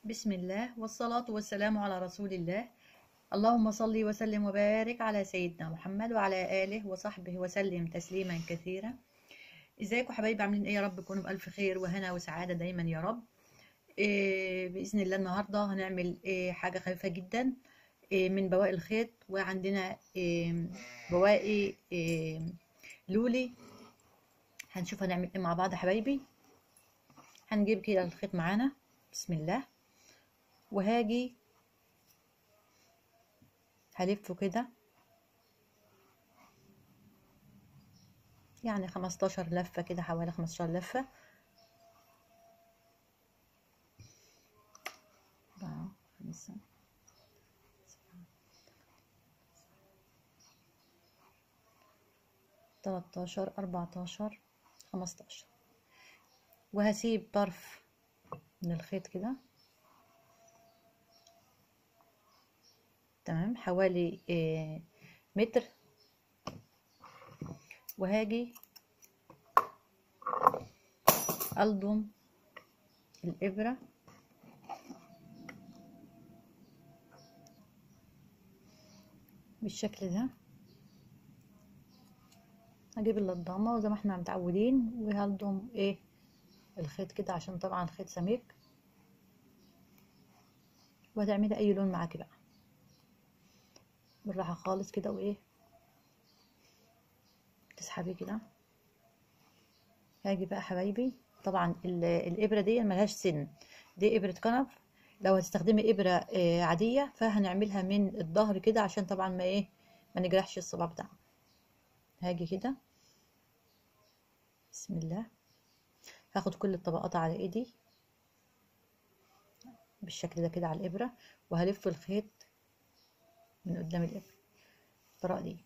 بسم الله والصلاة والسلام على رسول الله اللهم صل وسلم وبارك على سيدنا محمد وعلى آله وصحبه وسلم تسليما كثيرا ازيكم حبايبي عاملين ايه يا رب تكونوا بألف خير وهنا وسعادة دايما يا رب إيه بإذن الله النهاردة هنعمل إيه حاجة خفيفة جدا إيه من بواقي الخيط وعندنا إيه بواقي إيه لولي هنشوف هنعمل ايه مع بعض يا حبايبي هنجيب كده الخيط معانا بسم الله وهاجي هلفه كده يعني خمستاشر لفة كده حوالي خمستاشر لفة أربعة خمسة تلاتاشر أربعتاشر خمستاشر وهسيب طرف من الخيط كده تمام حوالي إيه متر وهاجي ألضم الإبرة بالشكل ده هجيب اللضامة وزي ما احنا متعودين وهلضم ايه الخيط كده عشان طبعا الخيط سميك وهتعملي اي لون معاكي بقى بالراحة خالص كده وايه تسحبي كده هاجي بقى حبايبي طبعا الابرة دي ملهاش سن دي ابرة كنف لو هتستخدمي ابرة عادية فهنعملها من الظهر كده عشان طبعا ما ايه ما نجرحش الصباع بتاعنا هاجي كده بسم الله هاخد كل الطبقات على ايدي بالشكل ده كده على الابرة وهلف الخيط من قدام الابرة بالطريقة دي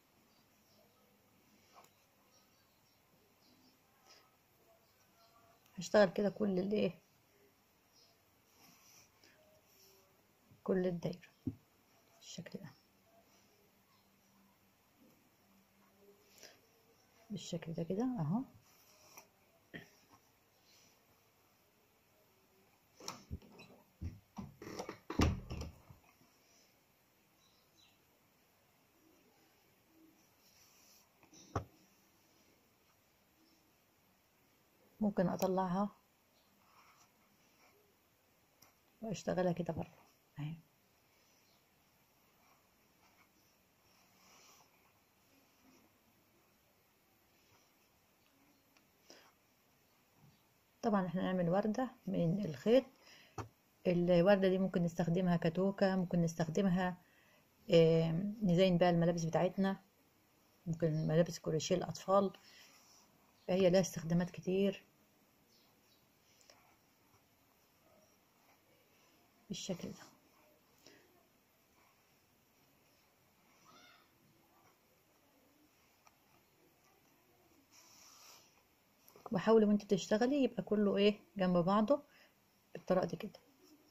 هشتغل كده كل الايه كل الدايرة بالشكل ده بالشكل ده كده اهو ممكن اطلعها واشتغلها كده بره اهي طبعا احنا نعمل وردة من الخيط الوردة دي ممكن نستخدمها كتوكة ممكن نستخدمها نزين بقى الملابس بتاعتنا ممكن ملابس كروشيه الأطفال فهي لها استخدامات كتير بالشكل ده وحاولي وانت تشتغلي يبقى كله ايه جنب بعضه بالطريقه دي كده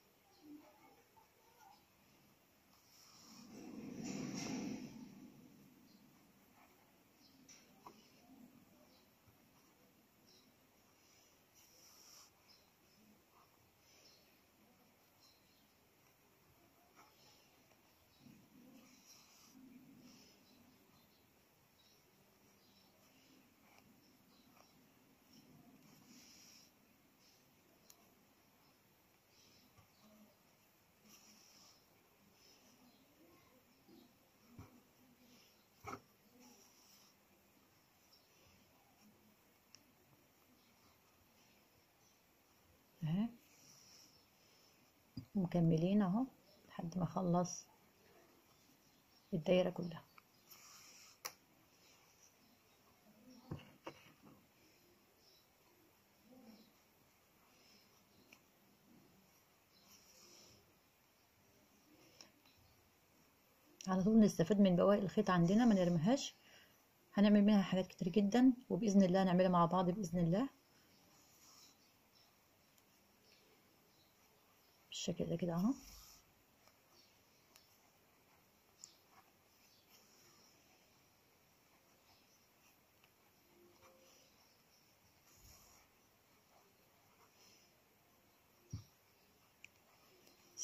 اهي مكملين اهو لحد ما اخلص الدايره كلها على طول نستفاد من بواقي الخيط عندنا ما نرميهاش هنعمل منها حاجات كتير جدا وباذن الله نعملها مع بعض باذن الله بالشكل ده كده اهو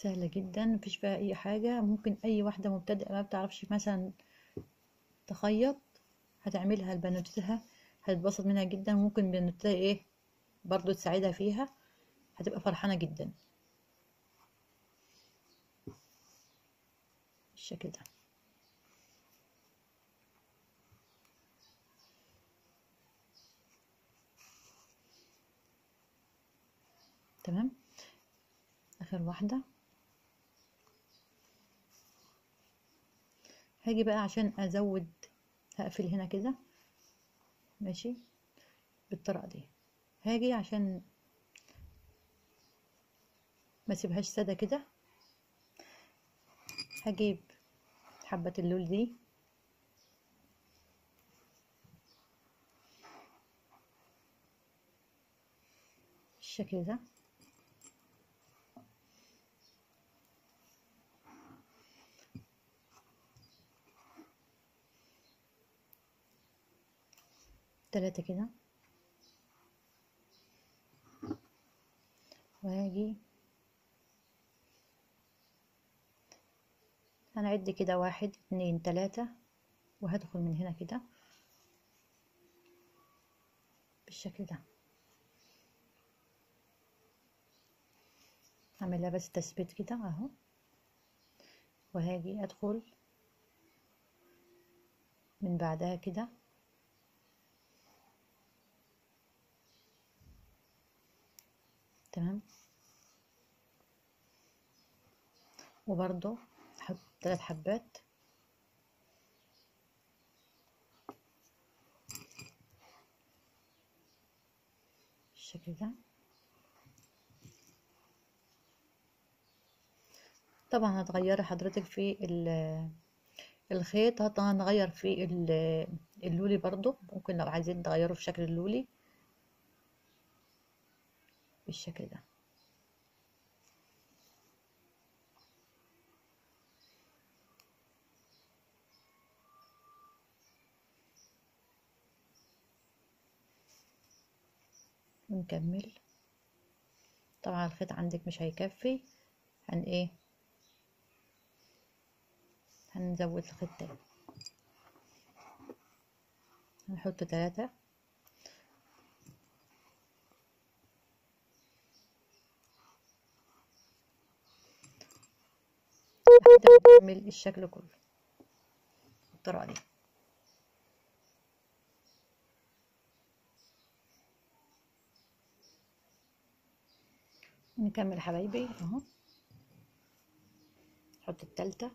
سهلة جدا مفيش فيها اي حاجة ممكن اي واحدة مبتدئة ما بتعرفش مثلا تخيط هتعملها لبنوتتها هتتبسط منها جدا ممكن بنوتتها ايه برضو تساعدها فيها هتبقى فرحانة جدا بالشكل ده تمام اخر واحدة هاجي بقى عشان ازود هقفل هنا كده ماشي بالطريقة دي هاجي عشان ما اسيبهاش سادة كده هجيب حبة اللول دي بالشكل ده تلاتة كده وهاجي هنعد كده واحد اتنين تلاتة وهدخل من هنا كده بالشكل ده هعملها بس تثبيت كده اهو وهاجي ادخل من بعدها كده تمام وبرضو احط ثلاث حبات بالشكل ده طبعا هتغيري حضرتك في الخيط هنغير في اللولي برضو ممكن لو عايزين تغيروا في شكل اللولي بالشكل ده ونكمل طبعا الخيط عندك مش هيكفي هن ايه هنزود الخيط تاني هنحط تلاتة لحد ما نعمل الشكل كله بالطريقة دي نكمل حبايبي اهو نحط التالتة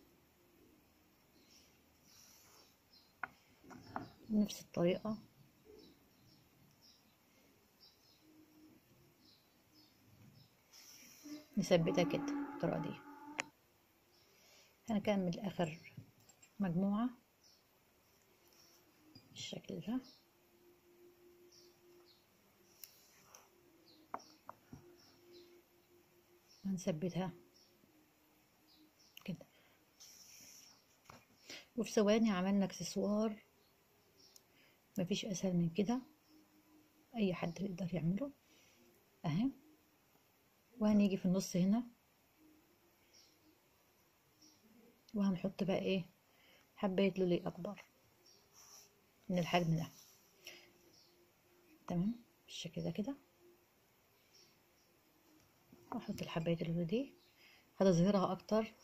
نفس الطريقة نثبتها كده بالطريقة دي هنكمل اخر مجموعة بالشكل ده هنثبتها كده وفي ثواني عملنا اكسسوار مفيش اسهل من كده اي حد يقدر يعمله اهي وهنيجي في النص هنا وهنحط بقى ايه حباية لولي اكبر من الحجم ده تمام بالشكل ده كده واحط الحباية اللولي دي هتظهرها اكتر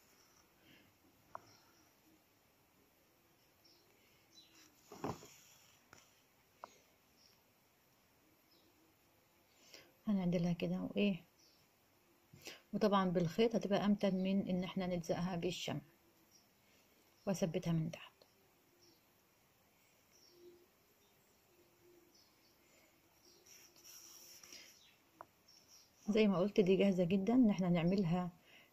هنعدلها كده وايه وطبعا بالخيط هتبقى امتن من ان احنا نلزقها بالشمع واثبتها من تحت زي ما قلت دي جاهزة جدا ان احنا نعملها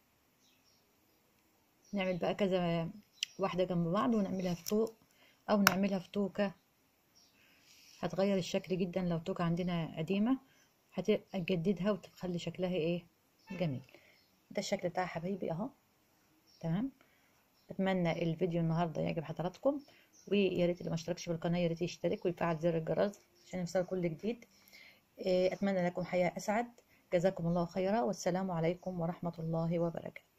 نعمل بقى كذا واحدة جنب بعض ونعملها في طوق او نعملها في توكة هتغير الشكل جدا لو توكة عندنا قديمة هتجددها وتخلي شكلها ايه جميل ده الشكل بتاع حبايبي اهو تمام اتمنى الفيديو النهارده يعجب حضراتكم ويا ريت اللي ما اشتركش في القناه يا ريت يشترك ويفعل زر الجرس عشان يوصل كل جديد اتمنى لكم حياه اسعد جزاكم الله خيرا والسلام عليكم ورحمة الله وبركاته